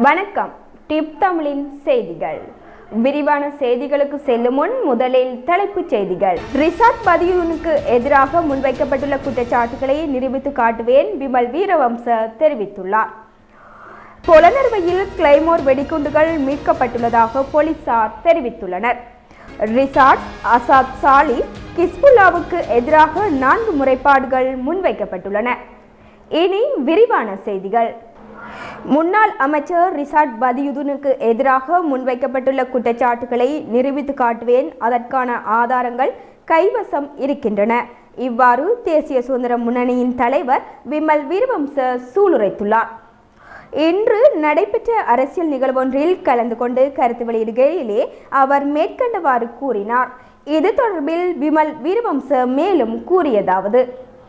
வணக்கம் டிப் தமிழின் செய்திகள் விரிவான செய்திகளுக்கு செல்லும் முன் முதலில் தலைப்புச் செய்திகள் ரிசார்ட் பதியூனுக்கு எதிராக முன்வைக்கப்பட்டுள்ள குற்றச்சாட்டுகளை நிரூபித்து காட்டுவேன் விமல் வீரவம்ச தெரிவித்துள்ளார் புலனறுவையில் கிளைமோர் வெடிகுண்டுகள் மீட்கப்பட்டுள்ளதாக போலீசார் தெரிவித்துள்ளனர் ரிசார்ட் அசாத் சாலி கிஸ்புல்லாவுக்கு எதிராக நான்கு முறைப்பாடுகள் முன்வைக்கப்பட்டுள்ளன இனி விரிவான செய்திகள் முன்னாள் அமைச்சர் ரிசாட் பதியுதனுக்கு எதிராக முன்வைக்கப்பட்டுள்ள குற்றச்சாட்டுகளை நிரூபித்து காட்டுவேன் அதற்கான ஆதாரங்கள் கைவசம் இருக்கின்றன இவ்வாறு தேசிய சுதந்திர முன்னணியின் தலைவர் விமல் வீரவம்ச சூளுரைத்துள்ளார் இன்று நடைபெற்ற அரசியல் நிகழ்வொன்றில் கலந்து கொண்டு கருத்து வெளியிடுகையிலே அவர் மேற்கண்டவாறு கூறினார் இது தொடர்பில் விமல் வீரவம்ச மேலும் கூறியதாவது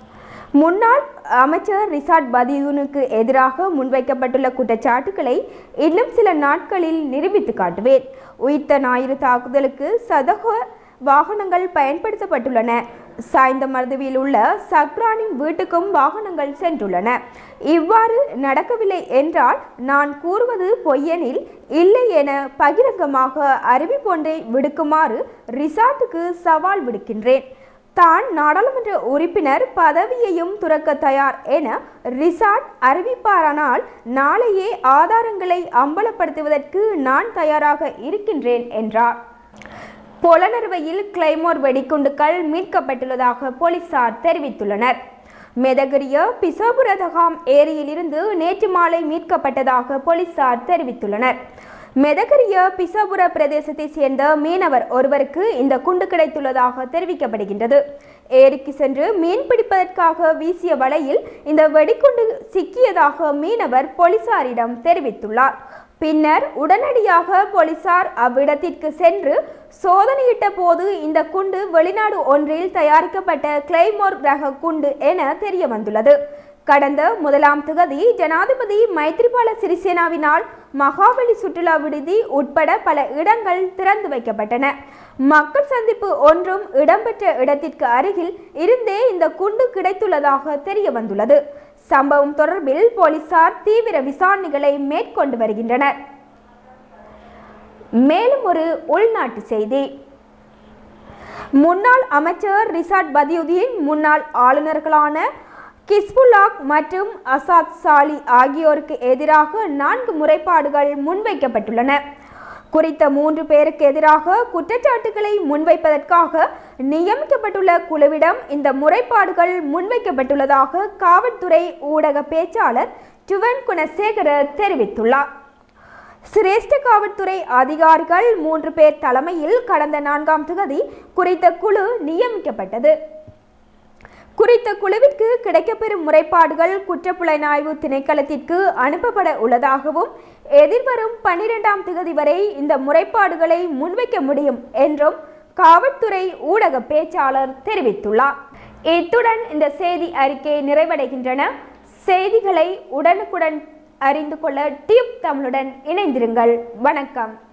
முன்னாள் அமைச்சர் ரிசாட் பதியூனுக்கு எதிராக முன்வைக்கப்பட்டுள்ள குற்றச்சாட்டுகளை இன்னும் சில நாட்களில் நிரூபித்து காட்டுவேன் உயிர்த்த ஞாயிறு தாக்குதலுக்கு சதக வாகனங்கள் பயன்படுத்தப்பட்டுள்ளன சாய்ந்த மருதுவில் உள்ள சக்ரானின் வீட்டுக்கும் வாகனங்கள் சென்றுள்ளன இவ்வாறு நடக்கவில்லை என்றால் நான் கூறுவது பொய்யெனில் இல்லை என பகிரங்கமாக அறிவிப்பொன்றை விடுக்குமாறு ரிசார்ட்டுக்கு சவால் விடுக்கின்றேன் தான் நாடாளுமன்ற உறுப்பினர் பதவியையும் துறக்க தயார் என ரிசார்ட் அறிவிப்பாரானால் நாளையே ஆதாரங்களை அம்பலப்படுத்துவதற்கு நான் தயாராக இருக்கின்றேன் என்றார் புலனறுவையில் கிளைமோர் வெடிகுண்டுகள் மீட்கப்பட்டுள்ளதாக போலீசார் தெரிவித்துள்ளனர் மெதகரிய பிசோபுரதகாம் ஏரியிலிருந்து நேற்று மாலை மீட்கப்பட்டதாக போலீசார் தெரிவித்துள்ளனர் மெதகரிய பிசபுர பிரதேசத்தை சேர்ந்த மீனவர் ஒருவருக்கு இந்த குண்டு கிடைத்துள்ளதாக தெரிவிக்கப்படுகின்றது ஏரிக்கு சென்று மீன் பிடிப்பதற்காக வீசிய வலையில் இந்த வெடிகுண்டு சிக்கியதாக மீனவர் போலீசாரிடம் தெரிவித்துள்ளார் பின்னர் உடனடியாக போலீசார் அவ்விடத்திற்கு சென்று சோதனையிட்ட போது இந்த குண்டு வெளிநாடு ஒன்றில் தயாரிக்கப்பட்ட கிளைமோர் ரக குண்டு என தெரிய வந்துள்ளது கடந்த முதலாம் திகதி ஜனாதிபதி மைத்ரிபால சிறிசேனாவினால் மகாபலி சுற்றுலா விடுதி உட்பட பல இடங்கள் திறந்து வைக்கப்பட்டன மக்கள் சந்திப்பு ஒன்றும் இடம்பெற்ற இடத்திற்கு அருகில் இருந்தே இந்த குண்டு கிடைத்துள்ளதாக தெரிய வந்துள்ளது சம்பவம் தொடர்பில் போலீசார் தீவிர விசாரணைகளை மேற்கொண்டு வருகின்றனர் மேலும் ஒரு உள்நாட்டு செய்தி முன்னாள் அமைச்சர் ரிசாட் பதியுதீன் முன்னாள் ஆளுநர்களான கிஸ்புல்லாக் மற்றும் அசாத் சாலி ஆகியோருக்கு எதிராக நான்கு முறைப்பாடுகள் முன்வைக்கப்பட்டுள்ளன குறித்த மூன்று பேருக்கு எதிராக குற்றச்சாட்டுகளை முன்வைப்பதற்காக நியமிக்கப்பட்டுள்ள குழுவிடம் இந்த முறைப்பாடுகள் முன்வைக்கப்பட்டுள்ளதாக காவல்துறை ஊடக பேச்சாளர் டுவன் குணசேகர தெரிவித்துள்ளார் சிரேஷ்ட காவல்துறை அதிகாரிகள் மூன்று பேர் தலைமையில் கடந்த நான்காம் திகதி குறித்த குழு நியமிக்கப்பட்டது குறித்த குழுவிற்கு கிடைக்கப்பெறும் முறைப்பாடுகள் குற்றப்புலனாய்வு திணைக்களத்திற்கு அனுப்பப்பட உள்ளதாகவும் எதிர்வரும் பன்னிரெண்டாம் திகதி வரை இந்த முறைப்பாடுகளை முன்வைக்க முடியும் என்றும் காவல்துறை ஊடக பேச்சாளர் தெரிவித்துள்ளார் இத்துடன் இந்த செய்தி அறிக்கை நிறைவடைகின்றன செய்திகளை உடனுக்குடன் அறிந்து கொள்ள டியூப் தமிழுடன் இணைந்திருங்கள் வணக்கம்